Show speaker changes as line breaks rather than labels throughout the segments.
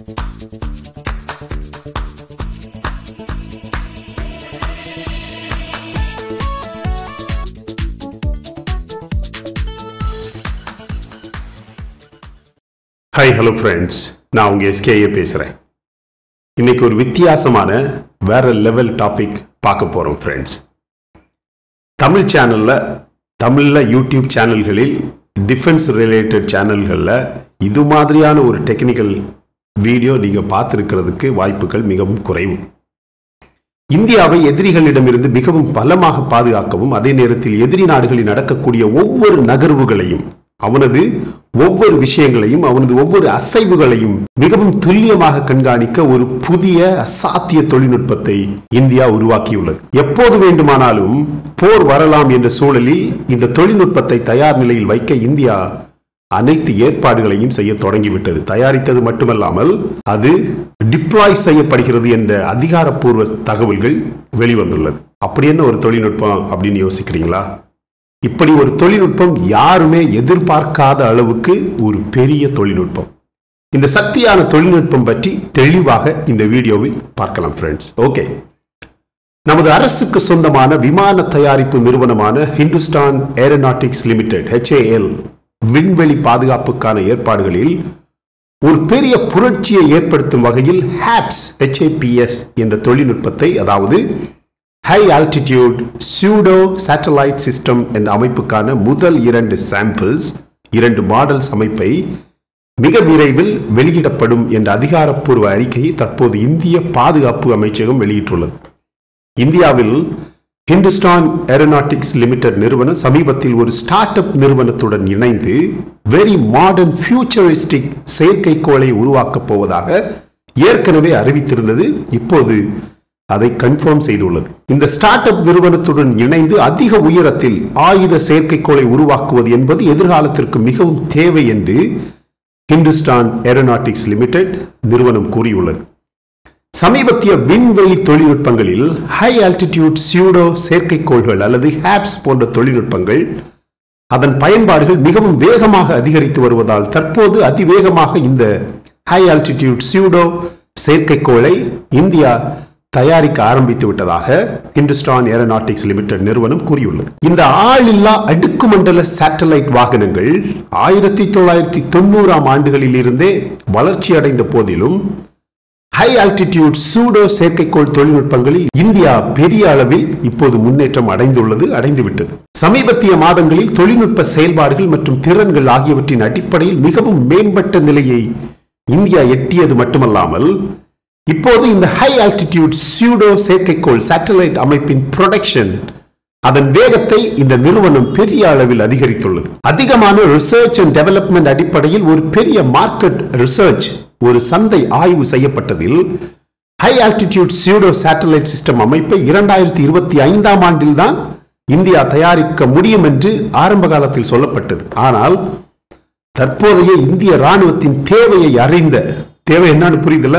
Hi hello friends நான் உங்க SKA பேசுகிறேன் இன்னைக்கு ஒரு வித்தியாசமான வேற லெவல் டாபிக் பார்க்க போகிறோம் ஃப்ரெண்ட்ஸ் தமிழ் சேனலில் தமிழில் யூடியூப் சேனல்களில் டிஃபென்ஸ் ரிலேட்டட் சேனல்களில் இது மாதிரியான ஒரு டெக்னிக்கல் வீடியோ நீங்கள் பார்த்துருக்கிறதுக்கு வாய்ப்புகள் மிகவும் குறைவு இந்தியாவை எதிரிகளிடமிருந்து மிகவும் பலமாக பாதுகாக்கவும் அதே நேரத்தில் எதிரி நாடுகளில் நடக்கக்கூடிய ஒவ்வொரு நகர்வுகளையும் அவனது ஒவ்வொரு விஷயங்களையும் அவனது ஒவ்வொரு அசைவுகளையும் மிகவும் துல்லியமாக கண்காணிக்க ஒரு புதிய அசாத்திய தொழில்நுட்பத்தை இந்தியா உருவாக்கியுள்ளது எப்போது வேண்டுமானாலும் போர் வரலாம் என்ற சூழலில் இந்த தொழில்நுட்பத்தை தயார் நிலையில் வைக்க இந்தியா அனைத்து ஏற்பாடுகளையும் செய்ய தொடங்கிவிட்டது தயாரித்தது மட்டுமல்லாமல் அது டிப்ளாய் செய்யப்படுகிறது என்ற அதிகாரப்பூர்வ தகவல்கள் வெளிவந்துள்ளது அப்படி என்ன ஒரு தொழில்நுட்பம் அப்படின்னு யோசிக்கிறீங்களா இப்படி ஒரு தொழில்நுட்பம் யாருமே எதிர்பார்க்காத அளவுக்கு ஒரு பெரிய தொழில்நுட்பம் இந்த சக்தியான தொழில்நுட்பம் பற்றி தெளிவாக இந்த வீடியோவில் பார்க்கலாம் ஃப்ரெண்ட்ஸ் ஓகே நமது அரசுக்கு சொந்தமான விமான தயாரிப்பு நிறுவனமான ஹிந்துஸ்தான் ஏரோநாட்டிக்ஸ் லிமிடெட் HAL விண்வெளி பாதுகாப்புக்கான ஏற்பாடுகளில் ஒரு பெரிய புரட்சியை ஏற்படுத்தும் வகையில் ஹாப்ஸ் HAPS என்ற தொழில்நுட்பத்தை அதாவது high altitude pseudo satellite system என்ற அமைப்புக்கான முதல் இரண்டு சாம்பிள்ஸ் இரண்டு மாடல்ஸ் அமைப்பை மிக விரைவில் வெளியிடப்படும் என்ற அதிகாரப்பூர்வ அறிக்கையை தற்போது இந்திய பாதுகாப்பு அமைச்சகம் வெளியிட்டுள்ளது இந்தியாவில் ஹிந்துஸ்தான் ஏரோநாட்டிக்ஸ் லிமிடெட் நிறுவனம் சமீபத்தில் ஒரு ஸ்டார்ட் அப் நிறுவனத்துடன் இணைந்து வெரி மாடர்ன் ஃபியூச்சரிஸ்டிக் செயற்கைக்கோளை உருவாக்கப் போவதாக ஏற்கனவே அறிவித்திருந்தது இப்போது அதை கன்ஃபார்ம் செய்துள்ளது இந்த ஸ்டார்ட் அப் நிறுவனத்துடன் இணைந்து அதிக உயரத்தில் ஆயுத செயற்கைக்கோளை உருவாக்குவது என்பது எதிர்காலத்திற்கு மிகவும் தேவை என்று ஹிந்துஸ்தான் ஏரோநாட்டிக்ஸ் லிமிடெட் நிறுவனம் கூறியுள்ளது சமீபத்திய விண்வெளி தொழில்நுட்பங்களில் ஹை ஆல்டிடியூட் சியூடோ செயற்கைக்கோள்கள் அல்லது ஹேப்ஸ் போன்ற தொழில்நுட்பங்கள் அதன் பயன்பாடுகள் மிகவும் வேகமாக அதிகரித்து வருவதால் தற்போது அதிவேகமாக இந்த ஹை ஆல்டிடியூட் சியூடோ செயற்கைக்கோளை இந்தியா தயாரிக்க ஆரம்பித்து விட்டதாக இந்துஸ்தான் ஏரோநாட்டிக்ஸ் லிமிடெட் நிறுவனம் கூறியுள்ளது இந்த ஆளில்லா அடுக்குமண்டல சேட்டலைட் வாகனங்கள் ஆயிரத்தி தொள்ளாயிரத்தி தொண்ணூறாம் ஆண்டுகளில் இருந்தே வளர்ச்சி அடைந்த போதிலும் ஹை ஆல்டிடியூட் சூடோ செயற்கைக்கோள் தொழில்நுட்பங்களில் இந்தியா பெரிய அளவில் இப்போது முன்னேற்றம் அடைந்துள்ளது அடைந்துவிட்டது சமீபத்திய மாதங்களில் தொழில்நுட்ப செயல்பாடுகள் மற்றும் திறன்கள் ஆகியவற்றின் அடிப்படையில் மிகவும் மேம்பட்ட நிலையை இந்தியா எட்டியது மட்டுமல்லாமல் இப்போது இந்த ஹை ஆல்டிடியூட் சூடோ செயற்கைக்கோள் சேட்டலைட் அமைப்பின் ப்ரொடக்ஷன் அதன் வேகத்தை இந்த நிறுவனம் பெரிய அளவில் அதிகரித்துள்ளது அதிகமான ரிசர்ச் அண்ட் டெவலப்மெண்ட் அடிப்படையில் ஒரு பெரிய மார்க்கெட் ரிசர்ச் ஒரு சந்தை ஆய்வு செய்யப்பட்டதில் high altitude pseudo satellite system அமைப்பை இரண்டாயிரத்தி இருபத்தி ஐந்தாம் ஆண்டில் தான் இந்தியா தயாரிக்க முடியும் என்று ஆரம்ப காலத்தில் சொல்லப்பட்டது ஆனால் தற்போதைய இந்திய ராணுவத்தின் தேவையை அறிந்த தேவை என்னன்னு புரியுதுல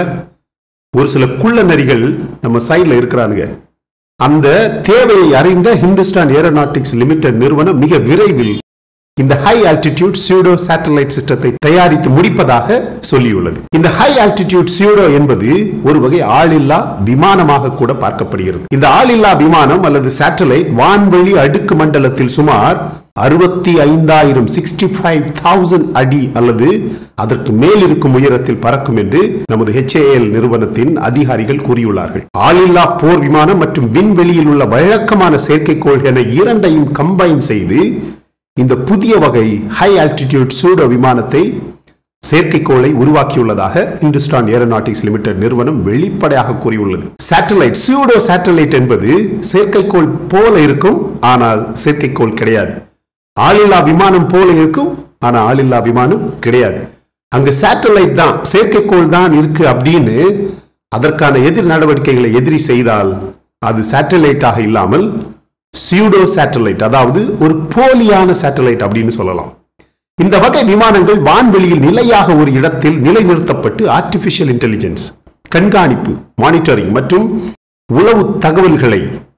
ஒரு சில குள்ள நரிகள் நம்ம சைட்ல இருக்கிறானுங்க அந்த தேவையை அறிந்த ஹிந்துஸ்தான் ஏரோநாட்டிக்ஸ் லிமிடெட் நிறுவனம் மிக விரைவில் இந்த ஹை ஆல்டிடியூட் சியூடோ சேட்டலைட் சிஸ்டத்தை தயாரித்து முடிப்பதாக சொல்லியுள்ளது இந்த ஹை ஆல்டிடியூட் சியூடோ என்பது ஒரு வகை ஆளில்லா விமானமாக கூட பார்க்கப்படுகிறது இந்த ஆளில்லா விமானம் அல்லது சேட்டலைட் வான்வெளி அடுக்கு மண்டலத்தில் சுமார் அறுபத்தி ஐந்தாயிரம் சிக்ஸ்டி ஃபைவ் தௌசண்ட் அடி அல்லது அதற்கு மேல் இருக்கும் உயரத்தில் பறக்கும் என்று நமது HAL நிறுவனத்தின் அதிகாரிகள் கூறியுள்ளார்கள் ஆளில்லா போர் விமானம் மற்றும் விண்வெளியில் உள்ள வழக்கமான செயற்கைக்கோள் என இரண்டையும் கம்பைன் செய்து இந்த புதிய வகை ஹை ஆல்டிடியூட் சூடோ விமானத்தை செயற்கைக்கோளை உருவாக்கியுள்ளதாக இந்துஸ்தான் ஏரோநாட்டிக்ஸ் லிமிடெட் நிறுவனம் வெளிப்படையாக கூறியுள்ளது சேட்டலைட் சூடோ சேட்டலைட் என்பது செயற்கைக்கோள் போல இருக்கும் ஆனால் செயற்கைக்கோள் கிடையாது ஆளில்லா விமானம் போல இருக்கும் ஆனா ஆளில்லா விமானம் கிடையாது அங்க சேட்டலைட் தான் செயற்கைக்கோள் தான் இருக்கு அப்படின்னு அதற்கான எதிர் நடவடிக்கைகளை எதிரி செய்தால் அது சேட்டலைட்டாக இல்லாமல் சியூடோ சேட்டலைட் அதாவது ஒரு போலியான சேட்டலைட் அப்படின்னு சொல்லலாம் இந்த வகை விமானங்கள் வான்வெளியில் நிலையாக ஒரு இடத்தில் நிலைநிறுத்தப்பட்டு ஆர்டிபிஷியல் இன்டெலிஜென்ஸ் கண்காணிப்பு மானிட்டரிங் மற்றும் உளவு தகவல்களை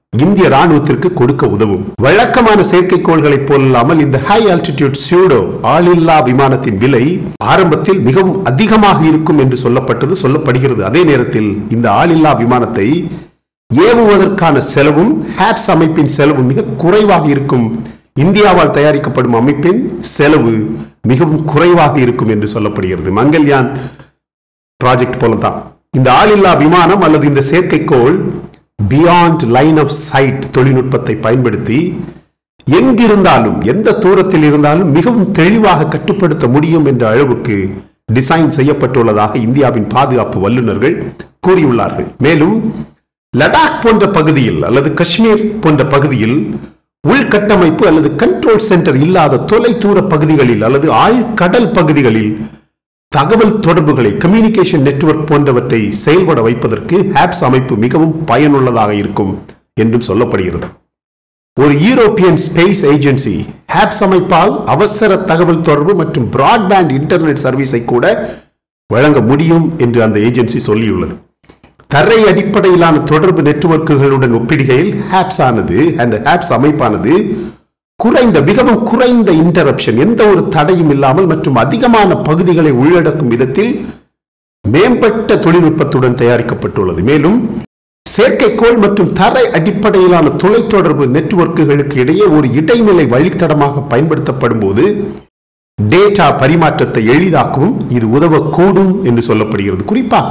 இந்திய ராணுவத்திற்கு கொடுக்க உதவும் வழக்கமான செயற்கைக்கோள்களைப் போலல்லாமல் இந்த ஹை ஆல்டிடியூட் சியூடோ ஆளில்லா விமானத்தின் விலை ஆரம்பத்தில் மிகவும் அதிகமாக இருக்கும் என்று சொல்லப்பட்டது சொல்லப்படுகிறது அதே நேரத்தில் இந்த ஆளில்லா விமானத்தை ஏவுவதற்கான செலவும் ஹேப்ஸ் அமைப்பின் செலவும் மிக குறைவாக இருக்கும் இந்தியாவால் தயாரிக்கப்படும் அமைப்பின் செலவு மிகவும் குறைவாக இருக்கும் என்று சொல்லப்படுகிறது மங்கல்யான் ப்ராஜெக்ட் போல தான் இந்த ஆளில்லா விமானம் அல்லது இந்த செயற்கைக்கோள் பியாண்ட் லைன் ஆஃப் சைட் தொழில்நுட்பத்தை பயன்படுத்தி எங்கிருந்தாலும் எந்த தூரத்தில் இருந்தாலும் மிகவும் தெளிவாக கட்டுப்படுத்த முடியும் என்ற அளவுக்கு டிசைன் செய்யப்பட்டுள்ளதாக இந்தியாவின் பாதுகாப்பு வல்லுநர்கள் கூறியுள்ளார்கள் மேலும் லடாக் போன்ற பகுதியில் அல்லது காஷ்மீர் போன்ற பகுதியில் உள்கட்டமைப்பு அல்லது கண்ட்ரோல் சென்டர் இல்லாத தொலைதூர பகுதிகளில் அல்லது ஆழ்கடல் பகுதிகளில் தகவல் தொடர்புகளை கம்யூனிகேஷன் நெட்வொர்க் போன்றவற்றை செயல்பட வைப்பதற்கு ஹேப்ஸ் அமைப்பு மிகவும் பயனுள்ளதாக இருக்கும் என்றும் சொல்லப்படுகிறது ஒரு யூரோப்பியன் ஸ்பேஸ் ஏஜென்சி ஹேப்ஸ் அமைப்பால் அவசர தகவல் தொடர்பு மற்றும் பிராட்பேண்ட் இன்டர்நெட் சர்வீஸை கூட வழங்க முடியும் என்று அந்த ஏஜென்சி சொல்லியுள்ளது தரை அடிப்படையிலான தொடர்பு நெட்வொர்க்குகளுடன் ஒப்பிடுகையில் ஹேப்ஸ் ஆனது அந்த ஹேப்ஸ் அமைப்பானது குறைந்த மிகவும் குறைந்த இன்டரப்ஷன் எந்த ஒரு தடையும் இல்லாமல் மற்றும் அதிகமான பகுதிகளை உள்ளடக்கும் விதத்தில் மேம்பட்ட தொழில்நுட்பத்துடன் தயாரிக்கப்பட்டுள்ளது மேலும் செயற்கைக்கோள் மற்றும் தரை அடிப்படையிலான தொலைத்தொடர்பு நெட்வொர்க்குகளுக்கு இடையே ஒரு இடைநிலை வழித்தடமாக பயன்படுத்தப்படும் போது டேட்டா பரிமாற்றத்தை எளிதாக்கவும் இது உதவக்கூடும் என்று சொல்லப்படுகிறது குறிப்பாக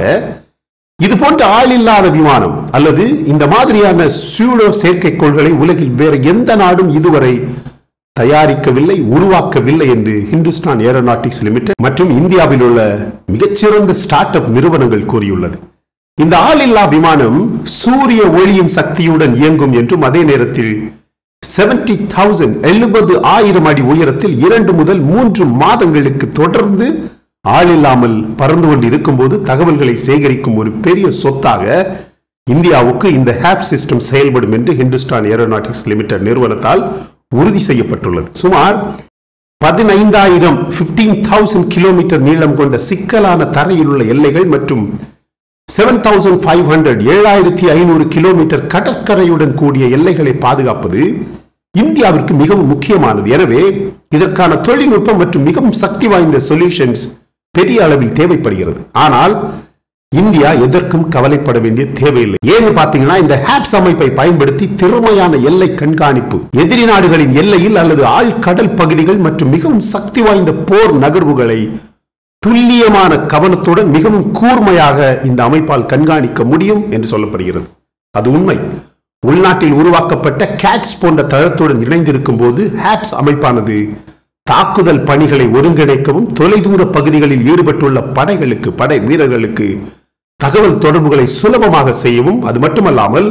இது போன்ற ஆளில்லாத விமானம் அல்லது இந்த மாதிரியான சூடோ செயற்கைக்கோள்களை உலகில் வேறு எந்த நாடும் இதுவரை தயாரிக்கவில்லை உருவாக்கவில்லை என்று ஹிந்துஸ்தான் ஏரோநாட்டிக்ஸ் லிமிடெட் மற்றும் இந்தியாவில் உள்ள மிகச்சிறந்த ஸ்டார்ட் அப் நிறுவனங்கள் கூறியுள்ளது இந்த ஆளில்லா விமானம் சூரிய ஒளியின் சக்தியுடன் இயங்கும் என்றும் அதே நேரத்தில் செவன்டி தௌசண்ட் எழுபது ஆயிரம் அடி உயரத்தில் இரண்டு முதல் மூன்று மாதங்களுக்கு தொடர்ந்து ஆளில்லாமல் பறந்து கொண்டு இருக்கும்போது தகவல்களை சேகரிக்கும் ஒரு பெரிய சொத்தாக இந்தியாவுக்கு இந்த ஹேப் சிஸ்டம் செயல்படும் என்று ஹிந்துஸ்தான் ஏரோநாட்டிக்ஸ் லிமிடெட் நிறுவனத்தால் உறுதி செய்யப்பட்டுள்ளது சுமார் பதினைந்தாயிரம் பிப்டீன் தௌசண்ட் கிலோமீட்டர் நீளம் கொண்ட சிக்கலான தரையில் உள்ள எல்லைகள் மற்றும் செவன் தௌசண்ட் ஃபைவ் ஹண்ட்ரட் ஏழாயிரத்தி ஐநூறு கிலோமீட்டர் கடற்கரையுடன் கூடிய எல்லைகளை பாதுகாப்பது இந்தியாவிற்கு மிகவும் முக்கியமானது எனவே இதற்கான தொழில்நுட்பம் மற்றும் மிகவும் சக்தி வாய்ந்த சொல்யூஷன்ஸ் பெரிய அளவில் தேவைப்படுகிறது ஆனால் இந்தியா எதற்கும் கவலைப்பட வேண்டிய தேவையில்லை ஏன்னு பாத்தீங்கன்னா இந்த ஹேப்ஸ் அமைப்பை பயன்படுத்தி திறமையான எல்லை கண்காணிப்பு எதிரி நாடுகளின் எல்லையில் அல்லது ஆழ்கடல் பகுதிகள் மற்றும் மிகவும் சக்தி வாய்ந்த போர் நகர்வுகளை துல்லியமான கவனத்துடன் மிகவும் கூர்மையாக இந்த அமைப்பால் கண்காணிக்க முடியும் என்று சொல்லப்படுகிறது அது உண்மை உள்நாட்டில் உருவாக்கப்பட்ட கேட்ஸ் போன்ற தளத்துடன் இணைந்திருக்கும் போது ஹேப்ஸ் அமைப்பானது தாக்குதல் பணிகளை ஒருங்கிணைக்கவும் தொலைதூர பகுதிகளில் ஈடுபட்டுள்ள படைகளுக்கு படை வீரர்களுக்கு தகவல் தொடர்புகளை சுலபமாக செய்யவும் அது மட்டுமல்லாமல்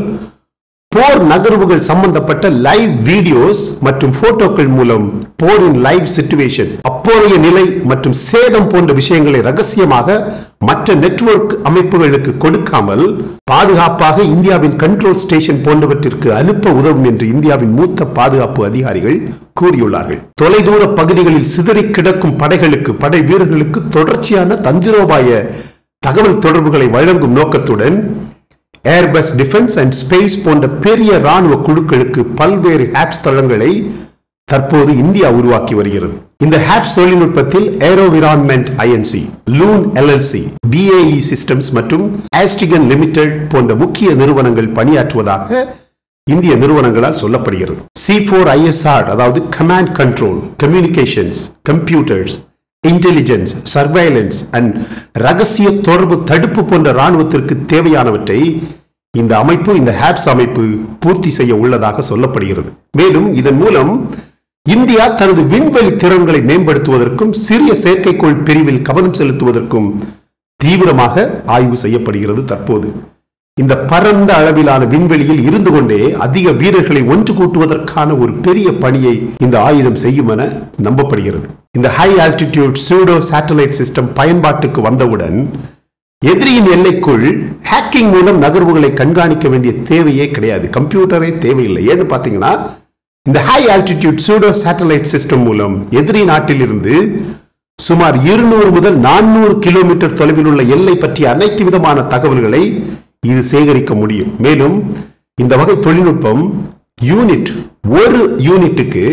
போர் நகர்வுகள் சம்பந்தப்பட்ட லைவ் வீடியோஸ் மற்றும் போட்டோக்கள் மூலம் போரின் லைவ் சிச்சுவேஷன் அப்போதைய நிலை மற்றும் சேதம் போன்ற விஷயங்களை ரகசியமாக மற்ற நெட்வொர்க் அமைப்புகளுக்கு கொடுக்காமல் பாதுகாப்பாக இந்தியாவின் கண்ட்ரோல் ஸ்டேஷன் போன்றவற்றிற்கு அனுப்ப உதவும் என்று இந்தியாவின் மூத்த பாதுகாப்பு அதிகாரிகள் கூறியுள்ளார்கள் தொலைதூர பகுதிகளில் சிதறி கிடக்கும் படைகளுக்கு படை வீரர்களுக்கு தொடர்ச்சியான தந்திரோபாய தகவல் தொடர்புகளை வழங்கும் நோக்கத்துடன் ஏர்பஸ் டிஃபென்ஸ் அண்ட் ஸ்பேஸ் போன்ற பெரிய ராணுவ குழுக்களுக்கு பல்வேறு ஹேப்ஸ் தளங்களை தற்போது இந்தியா உருவாக்கி வருகிறது இந்த ஹேப்ஸ் தொழில்நுட்பத்தில் AeroVironment Inc Loon LLC BAE Systems மற்றும் ஆஸ்டிகன் லிமிடெட் போன்ற முக்கிய நிறுவனங்கள் பணியாற்றுவதாக இந்திய நிறுவனங்களால் சொல்லப்படுகிறது சி போர் ஐஎஸ்ஆர் அதாவது command control communications computers intelligence surveillance and ரகசிய தொடர்பு தடுப்பு போன்ற ராணுவத்திற்கு தேவையானவற்றை இந்த அமைப்பு இந்த ஹேப்ஸ் அமைப்பு பூர்த்தி செய்ய உள்ளதாக சொல்லப்படுகிறது மேலும் இதன் மூலம் இந்தியா தனது விண்வெளி திறன்களை மேம்படுத்துவதற்கும் சிறிய செயற்கைக்கோள் பிரிவில் கவனம் செலுத்துவதற்கும் தீவிரமாக ஆய்வு செய்யப்படுகிறது தற்போது இந்த பரந்த அளவிலான விண்வெளியில் இருந்து கொண்டே அதிக வீரர்களை ஒன்று கூட்டுவதற்கான ஒரு பெரிய பணியை இந்த ஆயுதம் செய்யும் என நம்பப்படுகிறது இந்த high altitude pseudo satellite system பயன்பாட்டுக்கு வந்தவுடன் எதிரியின் எல்லைக்குள் ஹேக்கிங் மூலம் நகர்வுகளை கண்காணிக்க வேண்டிய தேவையே கிடையாது கம்ப்யூட்டரே தேவையில்லை ஏன்னு பார்த்தீங்கன்னா இந்த high altitude pseudo satellite system மூலம் எதிரி நாட்டிலிருந்து சுமார் இருநூறு முதல் நானூறு கிலோமீட்டர் தொலைவில் உள்ள எல்லை பற்றிய அனைத்து விதமான தகவல்களை இது சேகரிக்க முடியும் மேலும் இந்த வகை தொழில்நுட்பம் யூனிட் ஒரு யூனிட்டுக்கு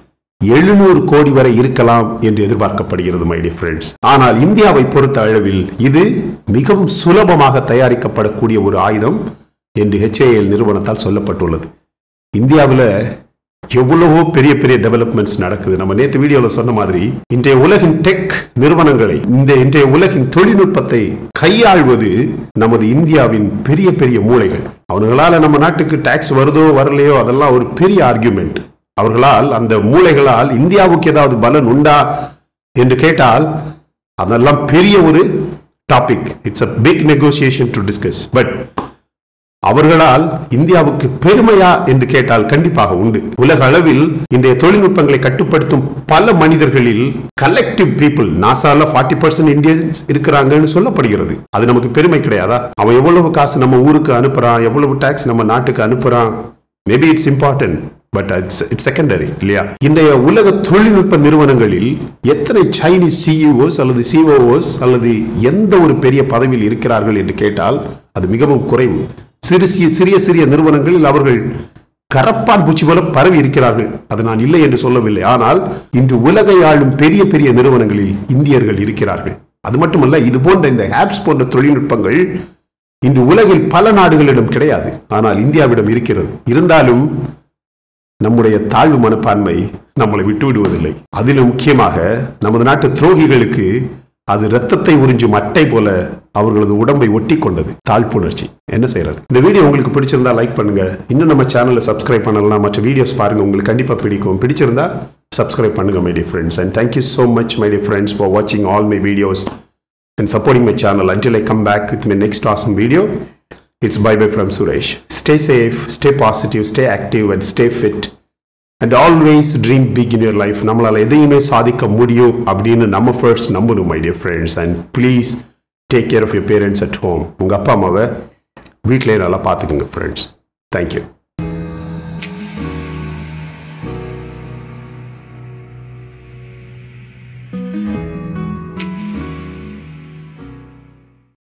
எழுநூறு கோடி வரை இருக்கலாம் என்று எதிர்பார்க்கப்படுகிறது மை டியர் ஃப்ரெண்ட்ஸ் ஆனால் இந்தியாவை பொறுத்த அளவில் இது மிகவும் சுலபமாக தயாரிக்கப்படக்கூடிய ஒரு ஆயுதம் என்று ஹெச்ஏஎல் நிறுவனத்தால் சொல்லப்பட்டுள்ளது இந்தியாவில் எவ்வளவோ பெரிய பெரிய டெவலப்மெண்ட்ஸ் நடக்குது நம்ம நேற்று வீடியோவில் சொன்ன மாதிரி இன்றைய உலகின் டெக் நிறுவனங்களை இந்த இன்றைய உலகின் தொழில்நுட்பத்தை கையாள்வது நமது இந்தியாவின் பெரிய பெரிய மூளைகள் அவர்களால நம்ம நாட்டுக்கு டாக்ஸ் வருதோ வரலையோ அதெல்லாம் ஒரு பெரிய ஆர்குமெண்ட் அவர்களால் அந்த மூளைகளால் இந்தியாவுக்கு ஏதாவது பலன் உண்டா என்று கேட்டால் அதெல்லாம் பெரிய ஒரு topic it's a big negotiation to discuss but அவர்களால் இந்தியாவுக்கு பெருமையா என்று கேட்டால் கண்டிப்பாக உண்டு உலக அளவில் இன்றைய தொழில்நுட்பங்களை கட்டுப்படுத்தும் பல மனிதர்களில் கலெக்டிவ் பீப்புள் நாசால ஃபார்ட்டி பர்சன்ட் இந்தியன்ஸ் இருக்கிறாங்கன்னு சொல்லப்படுகிறது அது நமக்கு பெருமை கிடையாதா அவன் எவ்வளவு காசு நம்ம ஊருக்கு அனுப்புறான் எவ்வளவு டாக்ஸ் நம்ம நாட்டுக்கு அனுப்புறான் maybe it's important but it's it's secondary இல்லையா இன்றைய உலக தொழில்நுட்ப நிறுவனங்களில் எத்தனை சைனீஸ் சிஇஓஸ் அல்லது சிஓஓஸ் அல்லது எந்த ஒரு பெரிய பதவியில் இருக்கிறார்கள் என்று கேட்டால் அது மிகவும் குறைவு சிறு சிறிய சிறிய சிறிய நிறுவனங்களில் அவர்கள் கரப்பான் பூச்சி போல பரவி இருக்கிறார்கள் அது நான் இல்லை என்று சொல்லவில்லை ஆனால் இன்று உலகை ஆளும் பெரிய பெரிய நிறுவனங்களில் இந்தியர்கள் இருக்கிறார்கள் அது மட்டுமல்ல இது போன்ற இந்த ஆப்ஸ் போன்ற தொழில்நுட்பங்கள் இன்று உலகில் பல நாடுகளிடம் கிடையாது ஆனால் இந்தியாவிடம் இருக்கிறது இருந்தாலும் நம்முடைய தாழ்வு மனப்பான்மை நம்மளை விட்டு விடுவதில்லை அதிலும் முக்கியமாக நமது நாட்டு துரோகிகளுக்கு அது ரத்தத்தை உறிஞ்சும் அட்டை போல அவர்களது உடம்பை ஒட்டி கொண்டது தாழ்ப்புணர்ச்சி என்ன செய்யறது இந்த வீடியோ உங்களுக்கு பிடிச்சிருந்தா லைக் பண்ணுங்க இன்னும் நம்ம சேனலை சப்ஸ்கிரைப் பண்ணலாம் மற்ற வீடியோஸ் பாருங்க உங்களுக்கு கண்டிப்பா பிடிக்கும் பிடிச்சிருந்தா சப்ஸ்கிரைப் பண்ணுங்க my dear friends and thank you so much my dear friends for வாட்சிங் all my videos and supporting my channel until I come back with my next awesome video. It's bye bye from Suresh. Stay safe, stay positive, stay active, and stay fit. And always dream big in your life. நம்மளால எதையுமே சாதிக்க முடியும் அப்படின்னு நம்ம first நம்பணும் my dear friends and please take care of your parents at home உங்கள் அப்பா அம்மாவை வீட்டிலேயே நல்லா பார்த்துக்குங்க ஃப்ரெண்ட்ஸ் தேங்க்யூ